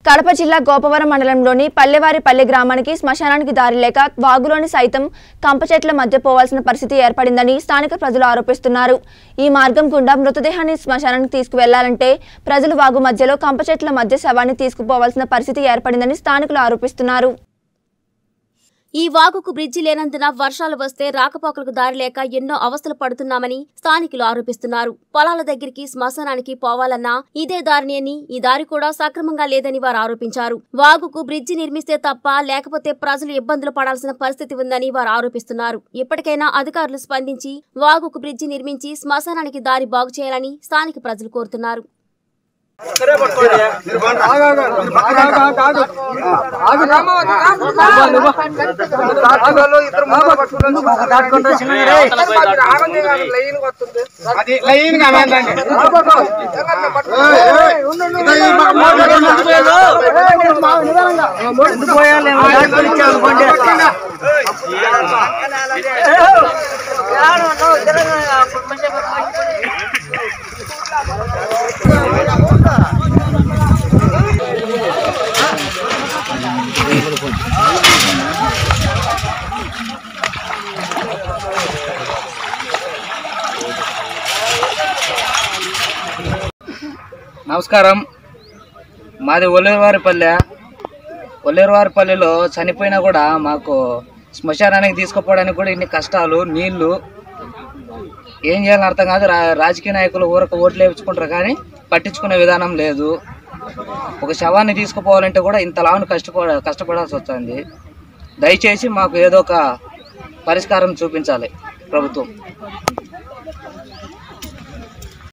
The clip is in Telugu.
కడప జిల్లా గోపవరం మండలంలోని పల్లెవారిపల్లె గ్రామానికి శ్మశానానికి దారి లేక వాగులోని సైతం కంప చెట్ల మధ్య పోవాల్సిన పరిస్థితి ఏర్పడిందని స్థానిక ప్రజలు ఆరోపిస్తున్నారు ఈ మార్గం గుండా మృతదేహాన్ని శ్మశానానికి తీసుకువెళ్లాలంటే ప్రజలు వాగు మధ్యలో కంప చెట్ల మధ్య శవాన్ని తీసుకుపోవాల్సిన పరిస్థితి ఏర్పడిందని స్థానికులు ఆరోపిస్తున్నారు ఈ వాగుకు బ్రిడ్జి లేనందున వర్షాలు వస్తే రాకపోకలకు దారి లేక ఎన్నో అవస్థలు పడుతున్నామని స్థానికులు ఆరోపిస్తున్నారు పొలాల దగ్గరికి శ్మశానానికి పోవాలన్నా ఇదే దారిని అని ఈ దారి కూడా సక్రమంగా లేదని వారు ఆరోపించారు వాగుకు బ్రిడ్జి నిర్మిస్తే తప్ప లేకపోతే ప్రజలు ఇబ్బందులు పడాల్సిన పరిస్థితి ఉందని వారు ఆరోపిస్తున్నారు ఇప్పటికైనా అధికారులు స్పందించి వాగుకు బ్రిడ్జి నిర్మించి శ్మశానానికి దారి బాగు చేయాలని స్థానిక ప్రజలు కోరుతున్నారు నమస్కారం మాది ఒల్లేరువారిపల్లె ఒల్లేరువారిపల్లెలో చనిపోయినా కూడా మాకు శ్మశానానికి తీసుకుపోవడానికి కూడా ఇన్ని కష్టాలు నీళ్లు ఏం చేయాలని అర్థం కాదు రా రాజకీయ నాయకులు ఊరకు ఓట్లు వేయించుకుంటారు కానీ పట్టించుకునే విధానం లేదు ఒక శవాన్ని తీసుకుపోవాలంటే కూడా ఇంతలాను కష్టపడ కష్టపడాల్సి వస్తుంది దయచేసి మాకు ఏదో ఒక పరిష్కారం చూపించాలి ప్రభుత్వం